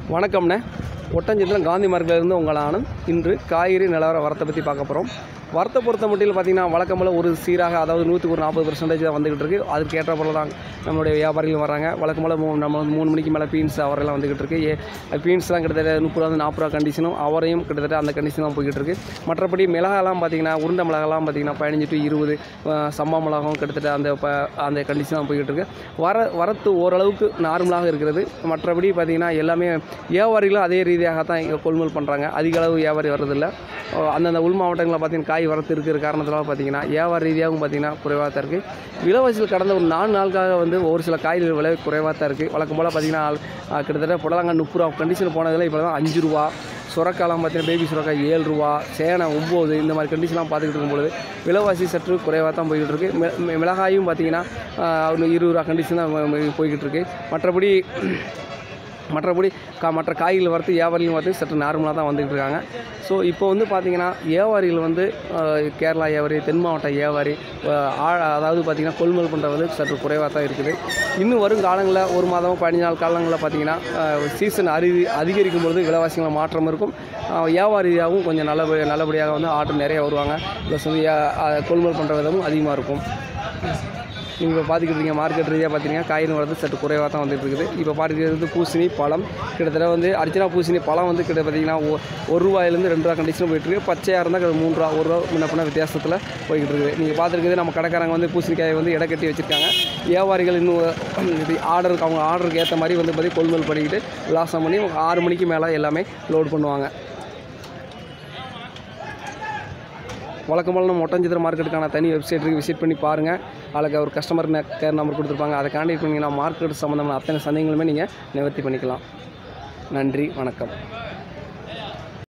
வணக்கம்ண்ணே ஒட்டஞ்சத்திரம் காந்தி மார்க்கிலிருந்து உங்கள் ஆனந்த் இன்று காய்கறி நிலவர வரத்தை பற்றி பார்க்க போகிறோம் வரத்தை பொறுத்த மட்டும் பார்த்தீங்கன்னா வழக்கம் போல ஒரு சீராக அதாவது நூற்றுக்கு ஒரு நாற்பது பர்சன்டேஜ் தான் வந்துகிட்டு இருக்கு அதுக்கு ஏற்ற போல தான் நம்மளுடைய வியாபாரிகள் வராங்க வழக்கம் போல மூ- நம்ம வந்து மூணு மணிக்கு மேலே பீன்ஸ் அவரெல்லாம் வந்துகிட்டு இருக்கு ஏ பீன்ஸ்லாம் கிட்டத்தட்ட முப்பது ரூபா நாற்பது ரூபா கண்டிஷனும் அவரையும் கிட்டத்தட்ட அந்த கண்டிஷன் தான் போய்கிட்டு இருக்கு மற்றபடி மிளகாலாம் பார்த்தீங்கன்னா உருண்டை மிளகாலாம் பார்த்தீங்கன்னா பதினஞ்சு டு இருபது அஹ், சம்பா மிளகாவும் கிட்டத்தட்ட அந்த ப அந்த கண்டிஷன் தான் போய்கிட்டு இருக்கு வர வரத்து ஓரளவுக்கு நார்மலாக இருக்கிறது மற்றபடி பார்த்தீங்கன்னா எல்லாமே வியாபாரிகளும் அதே ரீதியாக தான் இங்கே கொள்முதல் பண்ணுறாங்க அதிக அளவு வியாபாரி வர்றதில்ல அஹ் அந்தந்த உள் மாவட்டங்களில் பார்த்தீங்கன்னா காய் வரத்து இருக்கிற காரணத்தினால பார்த்தீங்கன்னா வியாபார ரீதியாகவும் பார்த்தீங்கன்னா குறைவாக தான் இருக்குது விலைவாசிகள் கடந்த ஒரு நாலு நாளுக்காக வந்து ஒரு சில காய்கறிகள் விலை குறைவாக தான் இருக்குது வழக்கம் போல் பார்த்தீங்கன்னா ஆள்- அஹ் கிட்டத்தட்ட புடலங்காய் முப்பது ரூபா கண்டிஷன் போனதில் இப்போ தான் அஞ்சு ரூபா சுரக்காலாம் பார்த்தீங்கன்னா பேபி சுரக்காய் ஏழு ரூபா சேனை ஒம்பது இந்த மாதிரி கண்டிஷன்லாம் பார்த்துக்கிட்டு இருக்கும்பொழுது விலைவாசி சற்று குறைவாக தான் போய்கிட்டு இருக்கு மி- மி- மிளகாயும் பார்த்தீங்கன்னா ஆஹ், இன்னும் இருபது ரூபா கண்டிஷன் தான் ம- ம- போய்கிட்டு இருக்கு மற்றபடி மற்றபடி கா மற்ற காய்கள் வரத்து வியாபாரிகள் வரத்து சற்று நார்மலாக தான் வந்துகிட்டு இருக்காங்க ஸோ இப்போ வந்து பார்த்தீங்கன்னா வியாபாரிகள் வந்து ஆஹ், கேரளா வியாபாரி தென் மாவட்ட வியாபாரி ஆஹ், ஆ- அதாவது பார்த்தீங்கன்னா கொள்முதல் பண்ணுறது சற்று குறைவாக தான் இருக்குது இன்னும் வரும் காலங்களில் ஒரு மாதம் பதினஞ்சு நாள் காலங்களில் பார்த்தீங்கன்னா சீசன் அறி அதிகரிக்கும் பொழுது விலைவாசிகள் மாற்றம் இருக்கும் ஆஹ், வியாபாரியாகவும் கொஞ்சம் நல்லபடி நல்லபடியாக வந்து ஆர்டர் நிறைய வருவாங்க ப்ளஸ் வந்து யா- ஆஹ், கொள்முதல் பண்ணுற விதமும் அதிகமாக இருக்கும் நீங்கள் பார்த்துக்கிட்டு இருக்கீங்க மார்க்கெட் ரீதியாக பார்த்தீங்கன்னா காயின் வரது சற்று குறைவாக தான் வந்துட்டு இருக்குது இப்போ பார்த்துக்கிறது பூசணி பழம் கிட்டத்தட்ட வந்து அர்ச்சனா பூசணி பழம் வந்து கிட்ட பார்த்தீங்கன்னா ஒ- ஒரு ரூபாயிலேருந்து ரெண்டு ரூபா கண்டிஷன் போயிட்டு இருக்கு பச்சையாக இருந்தால் மூணு ரூபா ஒரு ரூபா முன்ன பின்ன வித்தியாசத்தில் போய்கிட்டு இருக்குது நீங்கள் பார்த்துருக்குது நம்ம கடைக்காரங்க வந்து பூசணிக்காயை வந்து எடை கட்டி வச்சுருக்காங்க வியாபாரிகள் இன்னும் இது ஆர்டருக்கு அவங்க ஆர்டருக்கு ஏற்ற மாதிரி வந்து பார்த்தி கொள்முதல் பண்ணிக்கிட்டு லாசம் பண்ணி ஆறு மணிக்கு மேலே எல்லாமே லோட் பண்ணுவாங்க வழக்கம்போல நம்ம ஒட்டஞ்சித்திர மார்க்கெட்டுக்கான தனி வெப்சைட் இருக்குது விசிட் பண்ணி பாருங்கள் அதில் ஒரு கஸ்டமர் கேர் நம்பர் கொடுத்துருப்பாங்க அதை கான்டாக்ட் பண்ணிங்கன்னா மார்க்கெட் சம்மந்தமான அத்தனை சந்தேகங்களுமே நீங்கள் நிவர்த்தி பண்ணிக்கலாம் நன்றி வணக்கம்